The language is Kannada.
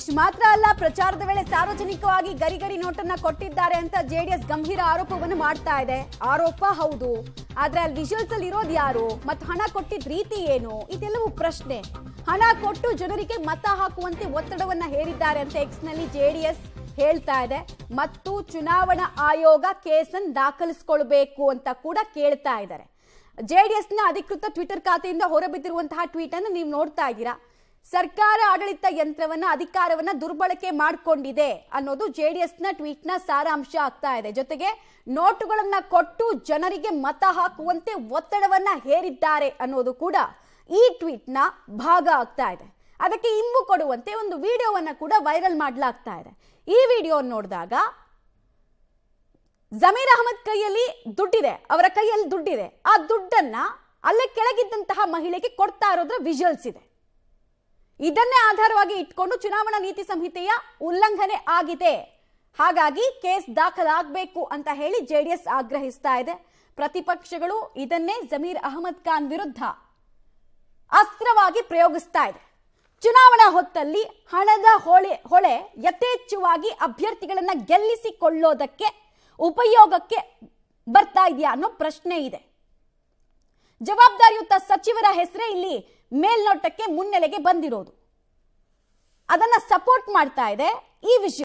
ಇಷ್ಟು ಮಾತ್ರ ಅಲ್ಲ ಪ್ರಚಾರದ ವೇಳೆ ಸಾರ್ವಜನಿಕವಾಗಿ ಗರಿಗರಿ ನೋಟನ್ನ ಕೊಟ್ಟಿದ್ದಾರೆ ಅಂತ ಜೆಡಿಎಸ್ ಗಂಭೀರ ಆರೋಪವನ್ನು ಮಾಡ್ತಾ ಇದೆ ಆರೋಪ ಹೌದು ಆದ್ರೆ ಅಲ್ಲಿ ವಿಜುವಲ್ಸ್ ಅಲ್ಲಿ ಇರೋದು ಯಾರು ಮತ್ತು ಹಣ ಕೊಟ್ಟಿದ್ ರೀತಿ ಏನು ಇದೆಲ್ಲವೂ ಪ್ರಶ್ನೆ ಹಣ ಕೊಟ್ಟು ಜನರಿಗೆ ಮತ ಹಾಕುವಂತೆ ಒತ್ತಡವನ್ನ ಹೇರಿದ್ದಾರೆ ಅಂತ ಎಕ್ಸ್ ನಲ್ಲಿ ಜೆಡಿಎಸ್ ಹೇಳ್ತಾ ಇದೆ ಮತ್ತು ಚುನಾವಣಾ ಆಯೋಗ ಕೇಸನ್ನು ದಾಖಲಿಸಿಕೊಳ್ಬೇಕು ಅಂತ ಕೂಡ ಕೇಳ್ತಾ ಇದ್ದಾರೆ ಜೆಡಿಎಸ್ ನ ಅಧಿಕೃತ ಟ್ವಿಟರ್ ಖಾತೆಯಿಂದ ಹೊರಬಿದ್ದಿರುವಂತಹ ಟ್ವೀಟ್ ಅನ್ನು ನೀವು ನೋಡ್ತಾ ಇದ್ದೀರಾ ಸರ್ಕಾರ ಆಡಳಿತ ಯಂತ್ರವನ್ನ ಅಧಿಕಾರವನ್ನ ದುರ್ಬಳಕೆ ಮಾಡಿಕೊಂಡಿದೆ ಅನ್ನೋದು ಜೆಡಿಎಸ್ ನ ಟ್ವೀಟ್ ನ ಸಾರಾಂಶ ಆಗ್ತಾ ಇದೆ ಜೊತೆಗೆ ನೋಟುಗಳನ್ನ ಕೊಟ್ಟು ಜನರಿಗೆ ಮತ ಹಾಕುವಂತೆ ಒತ್ತಡವನ್ನ ಹೇರಿದ್ದಾರೆ ಅನ್ನೋದು ಕೂಡ ಈ ಟ್ವೀಟ್ ನ ಭಾಗ ಆಗ್ತಾ ಇದೆ ಅದಕ್ಕೆ ಇಂಬು ಕೊಡುವಂತೆ ಒಂದು ವಿಡಿಯೋವನ್ನ ಕೂಡ ವೈರಲ್ ಮಾಡಲಾಗ್ತಾ ಇದೆ ಈ ವಿಡಿಯೋ ನೋಡಿದಾಗ ಜಮೀರ್ ಅಹಮದ್ ಕೈಯಲ್ಲಿ ದುಡ್ಡಿದೆ ಅವರ ಕೈಯಲ್ಲಿ ದುಡ್ಡಿದೆ ಆ ದುಡ್ಡನ್ನ ಅಲ್ಲೇ ಕೆಳಗಿದ್ದಂತಹ ಮಹಿಳೆಗೆ ಕೊಡ್ತಾ ಇರೋದ್ರ ವಿಜುವಲ್ಸ್ ಇದೆ ಇದನ್ನೇ ಆಧಾರವಾಗಿ ಇಟ್ಕೊಂಡು ಚುನಾವಣಾ ನೀತಿ ಸಂಹಿತೆಯ ಉಲ್ಲಂಘನೆ ಆಗಿದೆ ಹಾಗಾಗಿ ಕೇಸ್ ದಾಖಲಾಗಬೇಕು ಅಂತ ಹೇಳಿ ಜೆಡಿಎಸ್ ಆಗ್ರಹಿಸ್ತಾ ಇದೆ ಪ್ರತಿಪಕ್ಷಗಳು ಇದನ್ನೇ ಜಮೀರ್ ಅಹಮದ್ ಖಾನ್ ವಿರುದ್ಧ ಅಸ್ತ್ರವಾಗಿ ಪ್ರಯೋಗಿಸ್ತಾ ಇದೆ ಚುನಾವಣಾ ಹೊತ್ತಲ್ಲಿ ಹಣದ ಹೊಳೆ ಹೊಳೆ ಯಥೇಚ್ಛವಾಗಿ ಅಭ್ಯರ್ಥಿಗಳನ್ನ ಗೆಲ್ಲಿಸಿಕೊಳ್ಳೋದಕ್ಕೆ ಉಪಯೋಗಕ್ಕೆ ಬರ್ತಾ ಇದೆಯಾ ಅನ್ನೋ ಪ್ರಶ್ನೆ ಇದೆ ಜವಾಬ್ದಾರಿಯುತ ಸಚಿವರ ಹೆಸರೇ ಇಲ್ಲಿ ಮೇಲ್ನೋಟಕ್ಕೆ ಮುನ್ನೆಲೆಗೆ ಬಂದಿರೋದು ಅದನ್ನ ಸಪೋರ್ಟ್ ಮಾಡ್ತಾ ಇದೆ ಈ ವಿಷಯ